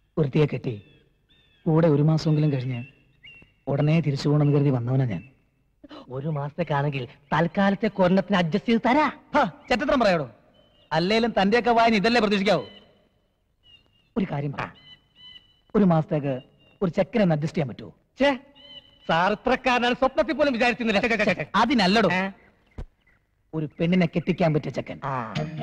വൃത്തിയെ കെട്ടി കൂടെ ഒരു മാസമെങ്കിലും കഴിഞ്ഞ് ഉടനെ തിരിച്ചു പോകണമെന്ന് കരുതി വന്നവനാ ഞാൻ ഒരു മാസത്തേക്കാണെങ്കിൽ തൽക്കാലത്തെ കൊരണത്തിന് അഡ്ജസ്റ്റ് ചെയ്ത് തരാ ഹാ, ചെറ്റത്രം പറയാടോ അല്ലേലും തന്റെയൊക്കെ വായന ഇതല്ലേ പ്രതീക്ഷിക്കാവൂ ഒരു കാര്യം പറ ഒരു മാസത്തേക്ക് ഒരു ചെക്കനെ അഡ്ജസ്റ്റ് ചെയ്യാൻ പറ്റുമോ ഛേ സാർ ഇത്രക്കാരനാണ് സ്വപ്നത്തിൽ പോലും വിചാരിച്ചിരുന്നില്ല അതിനല്ലടോ ഏ? ഒരു പെണ്ണിനെ കെട്ടിക്കാൻ പറ്റിയ ചെക്കൻ ആ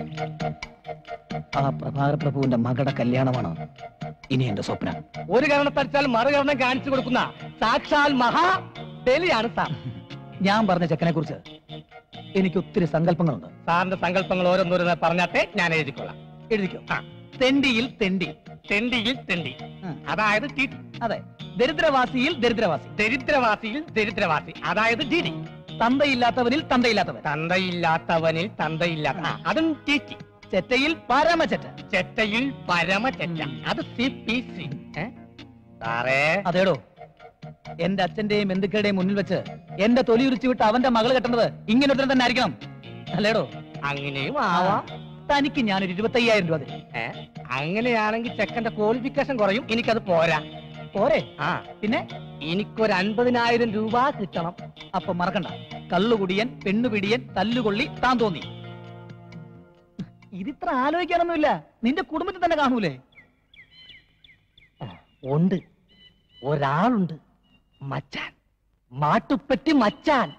ആ പ്രഭാകര പ്രഭുവിന്റെ മകളുടെ കല്യാണമാണ് ഇനി എന്റെ സ്വപ്നം ഒരു കാരണത്തടിച്ചാൽ മറുകരണം കാണിച്ചു കൊടുക്കുന്ന സാക്ഷാൽ മഹാ ബലിയാണ് സാർ ഞാൻ പറഞ്ഞ ചെക്കനെ കുറിച്ച് എനിക്ക് ഒത്തിരി സങ്കല്പങ്ങളുണ്ട് സാറിന്റെ സങ്കല്പങ്ങൾ ഓരോന്നോരോന്ന് പറഞ്ഞാട്ടെ ഞാൻ എഴുതിക്കൊള്ളാം എഴുതിക്കോ തെണ്ടിയിൽ തെണ്ടി തെണ്ടിയിൽ തെണ്ടി ഉം. അതായത് ടി അതെ ദരിദ്രവാസിയിൽ ദരിദ്രവാസി ദരിദ്രവാസിയിൽ ദരിദ്രവാസി അതായത് ഡിഡി തന്തയില്ലാത്തവനിൽ തന്തയില്ലാത്തവൻ തന്തയില്ലാത്തവനിൽ തന്തയില്ലാത്ത ആ, അതും ടിറ്റി ചെറ്റയിൽ പരമചെറ്റ ചെറ്റയിൽ പരമ ചെറ്റ അത് സി പി സി സാറേ അതേടോ എന്റെ അച്ഛന്റെയും ബന്ധുക്കളുടെയും മുന്നിൽ വെച്ച് എന്റെ തൊലി ഉരിച്ചു വിട്ട് അവന്റെ മകൾ കെട്ടുന്നത് ഇങ്ങനെ ഒരുത്തൻ തന്നെ ആയിരിക്കണം അല്ലേടോ അങ്ങനെയും ആവാം തനിക്ക് ഞാനൊരു ഇരുപത്തയ്യായിരം രൂപ തരും ഏ? അങ്ങനെയാണെങ്കിൽ ചെക്കന്റെ ക്വാളിഫിക്കേഷൻ കുറയും എനിക്കത് പോരാ പോരെ ആ പിന്നെ എനിക്കൊരു അൻപതിനായിരം രൂപ കിട്ടണം അപ്പൊ മറക്കണ്ട കള്ളുകുടിയൻ പെണ്ണുപിടിയൻ തല്ലുകൊള്ളി താൻ തോന്നി ഇതിത്ര ആലോചിക്കാനൊന്നുമില്ല നിന്റെ കുടുംബത്തിൽ തന്നെ കാണൂലേ ഉണ്ട് ഒരാളുണ്ട് മച്ചാൻ മാട്ടുപ്പെട്ടി മച്ചാൻ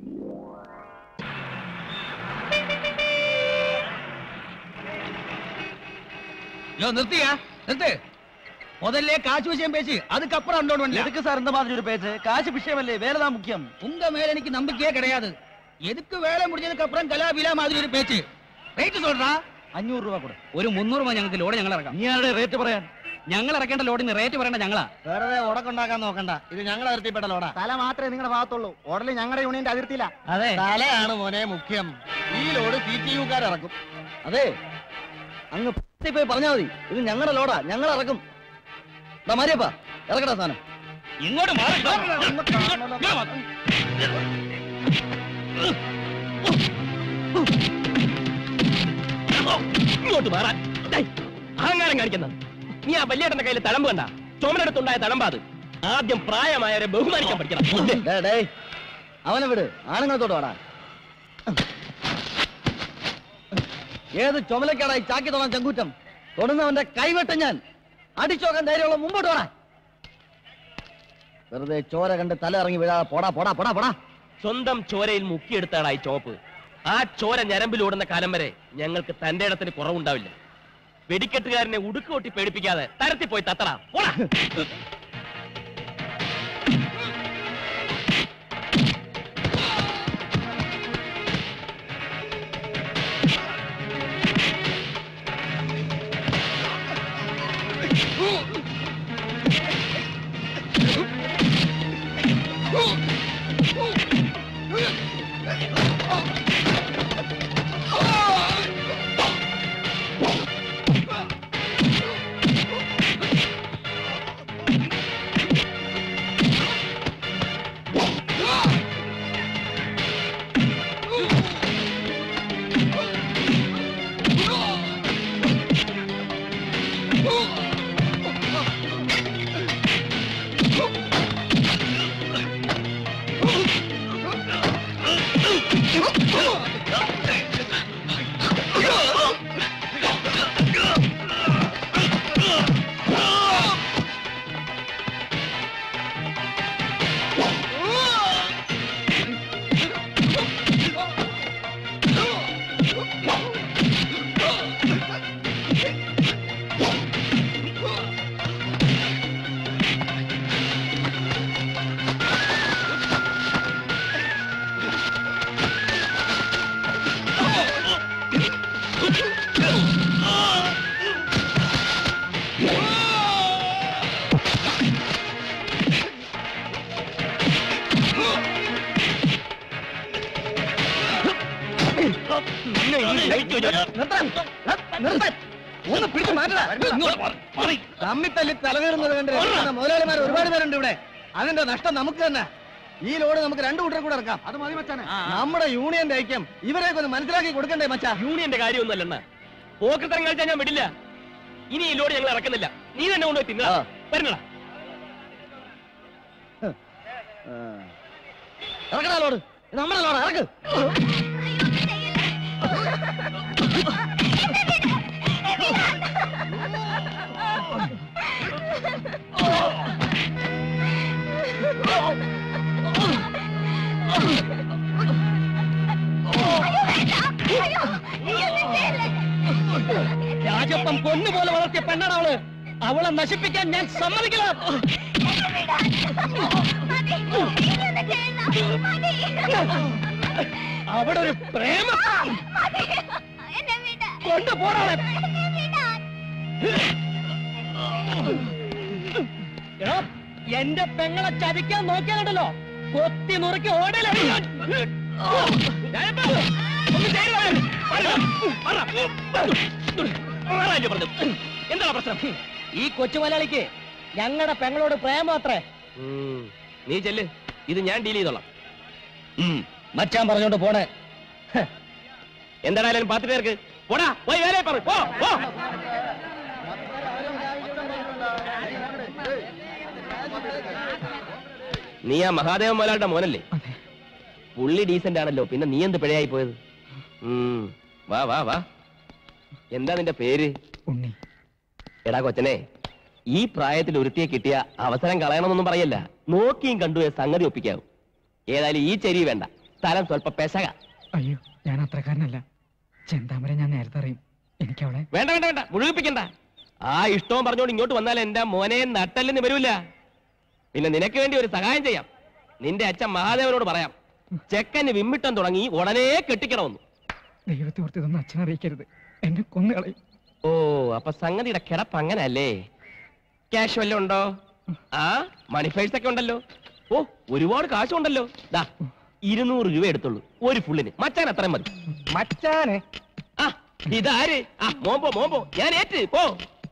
யோ நிறுத்தியா நிறுத்து முதல்ல காசு விஷயம் பேசி அதுக்கப்புறம் அண்டோன் பண்ணல எதுக்கு சார் இந்த மாதிரி ஒரு பேச்சு காசு விஷயம் இல்லையே வேலை தான் முக்கியம் உங்க மேல எனக்கு நம்பிக்கையே கிடையாது எதுக்கு வேலை முடிஞ்சதுக்கு அப்புறம் கலாபிலா மாதிரி ஒரு பேச்சு റേറ്റ് சொல்றா അഞ്ഞൂറ് രൂപ കൂടെ ഒരു മുന്നൂറ് രൂപ ഞങ്ങൾക്ക് ലോഡ് ഞങ്ങൾ ഇറക്കാം നീ ആരുടെ റേറ്റ് പറയാൻ ഞങ്ങൾ ഇറക്കേണ്ട ലോഡിന് റേറ്റ് പറയണ്ട ഞങ്ങളാ വെറുതെ ഉടക്കുണ്ടാക്കാൻ നോക്കണ്ട ഇത് ഞങ്ങൾ അതിർത്തിപ്പെട്ട ലോടാ തല മാത്രമേ നിങ്ങളുടെ ഭാഗത്തുള്ളൂ ഓടല് ഞങ്ങളുടെ യൂണിയന്റെ അതിർത്തിയില്ല അതെ തലയാണ് മോനെ മുഖ്യം ഈ ലോഡ് സി ടി യുക്കാർ ഇറക്കും അതെ അങ്ങ് പത്തി പോയി പറഞ്ഞാൽ മതി ഇത് ഞങ്ങളുടെ ലോഡാ ഞങ്ങൾ ഇറക്കും ദാ മാരിയപ്പാ ഇറക്കടാ സാധനം ഇങ്ങോട്ട് മാറി ഇങ്ങോട്ട് മാറാൻ ഡേയ്, അഹങ്കാരം കാണിക്കുന്ന നീ ആ വല്യേട്ടന്റെ കയ്യിൽ തഴമ്പ് കണ്ട ചുമരെടുത്തുണ്ടായ തഴമ്പാ അത് ആദ്യം പ്രായമായവരെ ബഹുമാനിക്കാൻ പഠിക്കണം ഡേ, ഡേയ്, അവനെ വിട് ആണുങ്ങളത്തോട് വാടാ ഏത് ചുമലക്കാടാ ഈ ചാക്കി തൊടാൻ ചങ്കൂറ്റം തൊടുന്നവന്റെ കൈവെട്ട ഞാൻ അടിച്ചോക്കാൻ ധൈര്യമുള്ള മുമ്പോട്ട് വാടാ വെറുതെ ചോര കണ്ട് തല ഇറങ്ങി വീഴാതെ പോടാ പോടാ പോടാ പോടാ സ്വന്തം ചോരയിൽ മുക്കിയെടുത്താണ് ഈ ചോപ്പ് ആ ചോര ഞരമ്പിലോടുന്ന കാലം വരെ ഞങ്ങൾക്ക് തന്റെ ഇടത്തിന് കുറവുണ്ടാവില്ല വെടിക്കെട്ടുകാരനെ ഉടുക്കുകൊട്ടി പേടിപ്പിക്കാതെ തരത്തിൽ പോയി തത്തറ പോടാ നിന്നെ ഇനി ജയിച്ചു ഞാൻ. ഒന്ന് പിടിച്ചു മാറ്റടാ തമ്മി തല്ലി തലവേറുന്നത് കണ്ട് രസിക്കുന്ന മുതലാളിമാർ ഒരുപാട് പേരുണ്ട് ഇവിടെ അതിന്റെ നഷ്ടം നമുക്ക് തന്നെ ഈ ലോഡ് നമുക്ക് രണ്ടു കൂട്ടർ കൂടെ ഇറക്കാം അത് മതി മച്ചാനെ നമ്മുടെ യൂണിയന്റെ ഐക്യം ഇവരെയൊക്കെ ഒന്ന് മനസ്സിലാക്കി കൊടുക്കണ്ടേ മച്ചാ യൂണിയന്റെ കാര്യമൊന്നുമല്ലെന്ന പോക്കത്തരം കളിച്ചാൽ ഞാൻ വിടില്ല ഇനി ഈ ലോഡ് ഞങ്ങൾ ഇറക്കുന്നില്ല നീ തന്നെ കൊണ്ടുപോയി തിന്നാ ആ. വരണടാ ഇറക്കടാ ലോഡ് ഇത് നമ്മുടെ ലോഡ് ഇറക്ക് രാജപ്പം പൊന്നുപോലെ വളർത്തിയ പെണ്ണാണ് അവള് അവളെ നശിപ്പിക്കാൻ ഞാൻ സമ്മതിക്കില്ല അവിടെ ഒരു പ്രേമ കൊണ്ടുപോടാളെ എടോ എന്റെ പെങ്ങളെ ചതിക്കാൻ നോക്കിയാലുണ്ടല്ലോ കൊത്തി നുറുക്കി ഓടല എന്താണ് പ്രശ്നം ഈ കൊച്ചു മലയാളിക്ക് ഞങ്ങളുടെ പെങ്ങളോട് പ്രേമം അത്രേ ഉം. നീ ചെല്ല് ഇത് ഞാൻ ഡീൽ ചെയ്തോളാം ഉം. മച്ചാൻ പറഞ്ഞോണ്ട് പോണേ എന്തായാലും പത്ത് പേർക്ക് പോടാ പോയി വേറെ പറ പോ പോ നീ ആ മഹാദേവൻ മോലാളുടെ മോനല്ലേ പുള്ളി ഡീസന്റ് ആണല്ലോ പിന്നെ നീ എന്ത് പിഴയായി പോയത് ഉം. വാ വാ വാ എന്താ നിന്റെ പേര് ഉണ്ണി എടാ കൊച്ചനെ ഈ പ്രായത്തിൽ ഒരുത്തിയെ കിട്ടിയ അവസരം കളയണമെന്നൊന്നും പറയല്ല നോക്കിയും കണ്ടു സംഗതി ഒപ്പിക്കാവും ഏതായാലും ഈ ചെരി വേണ്ട സ്ഥലം സ്വല്പ പെശക അയ്യോ ഞാൻ അത്രക്കാരനല്ല ചെന്താമര ഞാൻ നേരത്തെ അറിയും എനിക്കവളെ വേണ്ട വേണ്ട വേണ്ട മുഴുകിപ്പിക്കണ്ട ആ ഇഷ്ടവും പറഞ്ഞോണ്ട് ഇങ്ങോട്ട് വന്നാൽ എന്റെ മോനെ നട്ടല്ലെന്ന് വരൂല പിന്നെ നിനക്ക് വേണ്ടി ഒരു സഹായം ചെയ്യാം നിന്റെ അച്ഛൻ മഹാദേവനോട് പറയാം ചെക്കന് വിമ്മിട്ടം തുടങ്ങി ഉടനെ കെട്ടിക്കണമെന്ന് ദൈവത്തെ ഓർത്ത് ഇതൊന്നും അച്ഛനെ അറിയിക്കരുത് എന്നെ കൊന്നു കളയും ഓ അപ്പൊ സംഗതിയുടെ കിടപ്പ് അങ്ങനല്ലേ ക്യാഷ് വല്ലതും ഉണ്ടോ ആ മണി ഫൈൽസ് ഒക്കെ ഉണ്ടല്ലോ ഓ ഒരുപാട് കാശുണ്ടല്ലോ ദാ ഇരുന്നൂറ് രൂപ എടുത്തുള്ളൂ ഒരു ഫുള്ളിന് മച്ചാൻ അത്രയും മതി മച്ചാനെ ആ ഇതാര് ആ മോമ്പോ മോമ്പോ ഞാൻ ഏറ്റ് പോ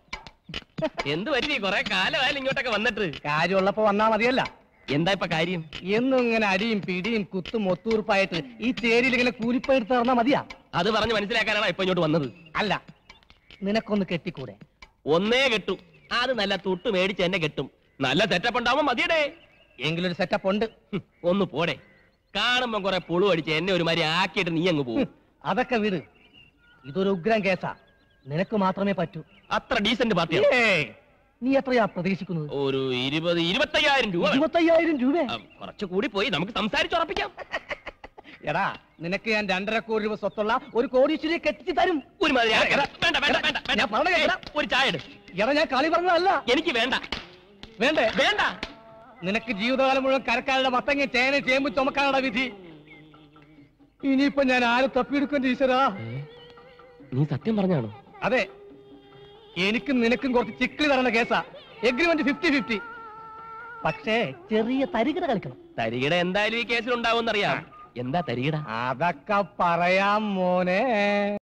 എന്ത് പറ്റി കൊറേ കാലമായാലും ഇങ്ങോട്ടൊക്കെ വന്നിട്ട് കാര്യമുള്ളപ്പോ വന്നാ മതിയല്ല എന്താ ഇപ്പൊ കാര്യം എന്നും ഇങ്ങനെ അടിയും പിടിയും കുത്തും ഒത്തൂർപ്പായിട്ട് ഈ തേരിൽ ഇങ്ങനെ കൂലിപ്പയെടുത്ത് നടന്നാ മതിയാ അത് പറഞ്ഞ് മനസ്സിലാക്കാനാണ് ഇപ്പൊ ഇങ്ങോട്ട് വന്നത് അല്ല നിനക്കൊന്ന് കെട്ടിക്കൂടെ ഒന്നേ കെട്ടും അത് നല്ല തുട്ട് മേടിച്ച് എന്നെ കെട്ടും നല്ല സെറ്റപ്പ് ഉണ്ടാവുമ്പോ മതിയടേ എങ്കിലൊരു സെറ്റപ്പ് ഉണ്ട് ഹും, ഒന്ന് പോടെ കാണുമ്പോ കുറെ പുളു അടിച്ച് എന്നെ ഒരുമാതിരി ആക്കിയിട്ട് നീ അങ്ങ് പോകും അതൊക്കെ വിട് ഇതൊരു ഉഗ്രം കേസാ നിനക്ക് മാത്രമേ പറ്റൂ അത്ര ഡീസന്റ് പാർട്ടിയാണ് ഏയ്, നീ എത്രയാ പ്രതീക്ഷിക്കുന്നത് ഒരു ഇരുപത് ഇരുപത്തയ്യായിരം രൂപ വേണം. ഇരുപത്തയ്യായിരം രൂപ ആ, കുറച്ച് കൂടി പോയി നമുക്ക് സംസാരിച്ചുറപ്പിക്കാം എടാ നിനക്ക് ഞാൻ രണ്ടര കോടി രൂപ സ്വത്തുള്ള ഒരു കോടീശ്വരിയെ കെട്ടിച്ച് തരും ഒരുമാതിരി ആ- എടാ, വേണ്ട വേണ്ട വേണ്ട വേണ്ട ഞാൻ പറഞ്ഞത് കേൾക്കടാ. ഒരു ചായ എടു എടാ ഞാൻ കളി പറഞ്ഞതല്ല എനിക്ക് വേണ്ട വേണ്ടേ വേണ്ട നിനക്ക് ജീവിതകാലം മുഴുവൻ കരക്കാരുടെ മത്തങ്ങ ചേന ചേമ്പ് ചുമക്കാനുള്ള വിധി ഇനിയിപ്പോ ഞാൻ ആരെ തപ്പിയെടുക്കും ടീച്ചറാ നീ സത്യം പറഞ്ഞാണോ അതെ എനിക്കും നിനക്കും കുറച്ച് ചിക്കിളി തരണ കേസാ എഗ്രിമെന്റ് ഫിഫ്റ്റി ഫിഫ്റ്റി പക്ഷേ ചെറിയ തരികിട കളിക്കണം തരികിട എന്തായാലും ഈ കേസിൽ ഉണ്ടാവും എന്നറിയാം എന്താ തരികിട അതൊക്കെ പറയാം മോനെ